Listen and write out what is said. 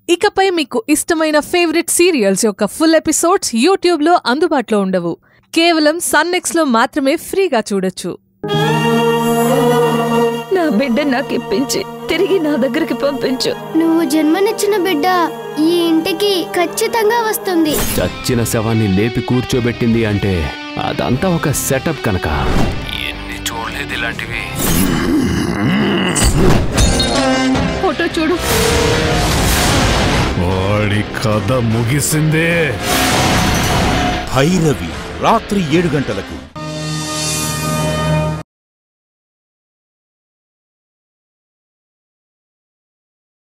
ఇకపై మీకు ఇష్టమైన ఫేవరెట్ సీరియల్స్ యొక్క ఫుల్ ఎపిసోడ్స్ యూట్యూబ్లో అందుబాటులో ఉండవు కేవలం సన్నెక్స్లో మాత్రమే ఫ్రీగా చూడొచ్చు నా బిడ్డ నాకు ఇప్పించి తిరిగి నా దగ్గరికి పంపించు నువ్వు జన్మనిచ్చిన బిడ్డ ఈ ఇంటికి ఖచ్చితంగా వస్తుంది చచ్చిన శవాన్ని లేపి కూర్చోబెట్టింది అంటే అదంతా ఒక సెటప్ కనుక ఎన్ని చూడలేదు ఇలాంటివి ఫోటో చూడు వాడి కథ ముగిసిందే భైరవి రాత్రి ఏడు గంటలకు